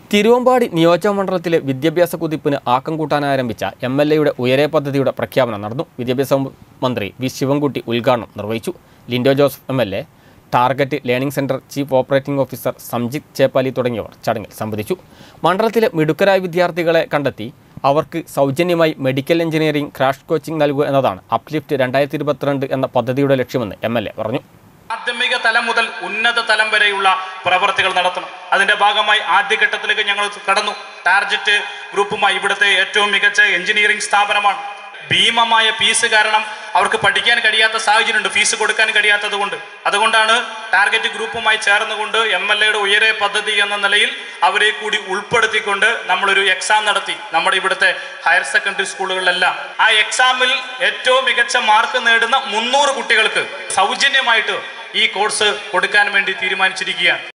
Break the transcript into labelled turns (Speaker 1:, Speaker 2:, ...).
Speaker 1: തിരുവമ്പാടി നിയോജകമണ്ഡലത്തിലെ വിദ്യാഭ്യാസ കുതിപ്പിന് ആക്കം കൂട്ടാൻ ആരംഭിച്ച എം എൽ എയുടെ ഉയരെ പദ്ധതിയുടെ പ്രഖ്യാപനം നടന്നു വിദ്യാഭ്യാസ മന്ത്രി വി ശിവൻകുട്ടി ഉദ്ഘാടനം നിർവഹിച്ചു Lindo Joseph M L A target learning centre chief operating officer Samjith Cheppali തുടങ്ങിയവർ ചടങ്ങിൽ സംബന്ധിച്ചു മണ്ഡലത്തിലെ മിടുക്കരായ വിദ്യാർത്ഥികളെ കണ്ടെത്തി അവർക്ക് സൗജന്യമായി മെഡിക്കൽ എഞ്ചിനീയറിംഗ് ക്രാഷ് കോച്ചിംഗ് നൽകുക എന്നതാണ് അപ്ലിഫ്റ്റ് രണ്ടായിരത്തി ഇരുപത്തിരണ്ട് എന്ന പദ്ധതിയുടെ ലക്ഷ്യമെന്ന് എം എൽ എ പറഞ്ഞു
Speaker 2: മാധ്യമിക തലം മുതൽ ഉന്നത തലം വരെയുള്ള പ്രവർത്തികൾ നടത്തണം അതിന്റെ ഭാഗമായി ആദ്യഘട്ടത്തിലേക്ക് ഞങ്ങൾ കടന്നു ടാർജറ്റ് ഗ്രൂപ്പുമായി ഇവിടുത്തെ ഏറ്റവും മികച്ച എഞ്ചിനീയറിംഗ് സ്ഥാപനമാണ് ഭീമമായ ഫീസ് കാരണം അവർക്ക് പഠിക്കാൻ കഴിയാത്ത സാഹചര്യമുണ്ട് ഫീസ് കൊടുക്കാൻ കഴിയാത്തത് കൊണ്ട് അതുകൊണ്ടാണ് ടാർഗറ്റ് ഗ്രൂപ്പുമായി ചേർന്നുകൊണ്ട് എം എൽ എയുടെ ഉയരെ പദ്ധതി എന്ന നിലയിൽ അവരെ കൂടി ഉൾപ്പെടുത്തിക്കൊണ്ട് നമ്മളൊരു എക്സാം നടത്തി നമ്മുടെ ഇവിടുത്തെ ഹയർ സെക്കൻഡറി സ്കൂളുകളിലെല്ലാം ആ എക്സാമിൽ ഏറ്റവും മികച്ച മാർക്ക് നേടുന്ന മുന്നൂറ് കുട്ടികൾക്ക് സൗജന്യമായിട്ട് ഈ കോഴ്സ് കൊടുക്കാൻ വേണ്ടി തീരുമാനിച്ചിരിക്കുകയാണ്